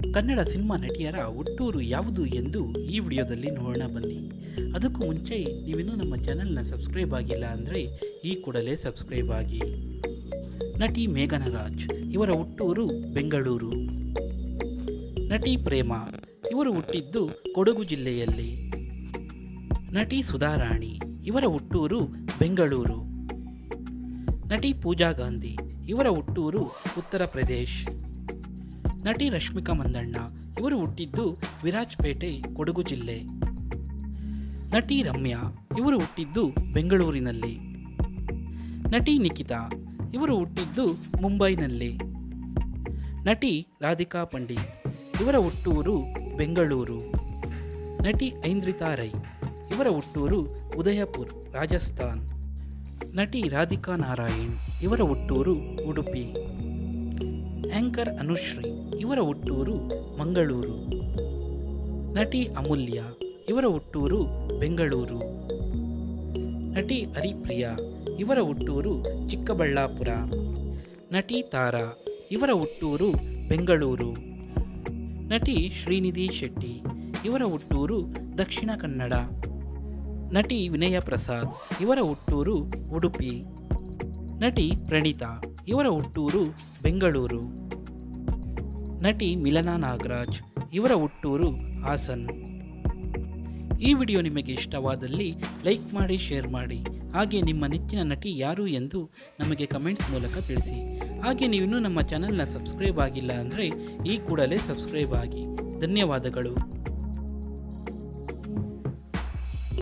Kannada cinema ನಟಿಯರ ಹುಟ್ಟೂರು ಯಾವುದು ಎಂದು ಈ ವಿಡಿಯೋದಲ್ಲಿ ನೋಡೋಣ ಬನ್ನಿ ಅದಕ್ಕೂ ಮುಂಚೆ ನೀವಿನ್ನೂ ನಮ್ಮ ಚಾನಲ್ನ ಸಬ್ಸ್ಕ್ರೈಬ್ ಆಗಿಲ್ಲ ಅಂದರೆ ಈ ಕೂಡಲೇ ಸಬ್ಸ್ಕ್ರೈಬ್ ಆಗಿ ನಟಿ ಮೇಘನ ರಾಜ್ ಇವರ ಹುಟ್ಟೂರು ಬೆಂಗಳೂರು ನಟಿ ಪ್ರೇಮ ಇವರು ಹುಟ್ಟಿದ್ದು ಕೊಡಗು ಜಿಲ್ಲೆಯಲ್ಲಿ ನಟಿ ಸುಧಾರಾಣಿ ಇವರ ಹುಟ್ಟೂರು ಬೆಂಗಳೂರು ನಟಿ ಪೂಜಾ ಗಾಂಧಿ ಇವರ ಹುಟ್ಟೂರು ಉತ್ತರ ಪ್ರದೇಶ್ ನಟಿ ರಶ್ಮಿಕಾ ಮಂದಣ್ಣ ಇವರು ಹುಟ್ಟಿದ್ದು ವಿರಾಜ್ಪೇಟೆ ಕೊಡಗು ಜಿಲ್ಲೆ ನಟಿ ರಮ್ಯಾ ಇವರು ಹುಟ್ಟಿದ್ದು ಬೆಂಗಳೂರಿನಲ್ಲಿ ನಟಿ ನಿಖಿತಾ ಇವರು ಹುಟ್ಟಿದ್ದು ಮುಂಬೈನಲ್ಲಿ ನಟಿ ರಾಧಿಕಾ ಪಂಡಿತ್ ಇವರ ಹುಟ್ಟೂರು ಬೆಂಗಳೂರು ನಟಿ ಐಂದ್ರಿತಾ ರೈ ಇವರ ಹುಟ್ಟೂರು ಉದಯಪುರ್ ರಾಜಸ್ಥಾನ್ ನಟಿ ರಾಧಿಕಾ ನಾರಾಯಣ್ ಇವರ ಹುಟ್ಟೂರು ಉಡುಪಿ ಆಂಕರ್ ಅನುಶ್ರೀ ಇವರ ಹುಟ್ಟೂರು ಮಂಗಳೂರು ನಟಿ ಅಮೂಲ್ಯ ಇವರ ಹುಟ್ಟೂರು ಬೆಂಗಳೂರು ನಟಿ ಹರಿಪ್ರಿಯಾ ಇವರ ಹುಟ್ಟೂರು ಚಿಕ್ಕಬಳ್ಳಾಪುರ ನಟಿ ತಾರಾ ಇವರ ಹುಟ್ಟೂರು ಬೆಂಗಳೂರು ನಟಿ ಶ್ರೀನಿಧಿ ಶೆಟ್ಟಿ ಇವರ ಹುಟ್ಟೂರು ದಕ್ಷಿಣ ಕನ್ನಡ ನಟಿ ವಿನಯ ಪ್ರಸಾದ್ ಇವರ ಹುಟ್ಟೂರು ಉಡುಪಿ ನಟಿ ಪ್ರಣೀತಾ ಇವರ ಹುಟ್ಟೂರು ಬೆಂಗಳೂರು ನಟಿ ಮಿಲನಾ ನಾಗರಾಜ್ ಇವರ ಹುಟ್ಟೂರು ಹಾಸನ್ ಈ ವಿಡಿಯೋ ನಿಮಗೆ ಇಷ್ಟವಾದಲ್ಲಿ ಲೈಕ್ ಮಾಡಿ ಶೇರ್ ಮಾಡಿ ಹಾಗೆ ನಿಮ್ಮ ನೆಚ್ಚಿನ ನಟಿ ಯಾರು ಎಂದು ನಮಗೆ ಕಮೆಂಟ್ಸ್ ಮೂಲಕ ತಿಳಿಸಿ ಹಾಗೆ ನೀವಿನ್ನೂ ನಮ್ಮ ಚಾನಲ್ನ ಸಬ್ಸ್ಕ್ರೈಬ್ ಆಗಿಲ್ಲ ಅಂದರೆ ಈ ಕೂಡಲೇ ಸಬ್ಸ್ಕ್ರೈಬ್ ಆಗಿ ಧನ್ಯವಾದಗಳು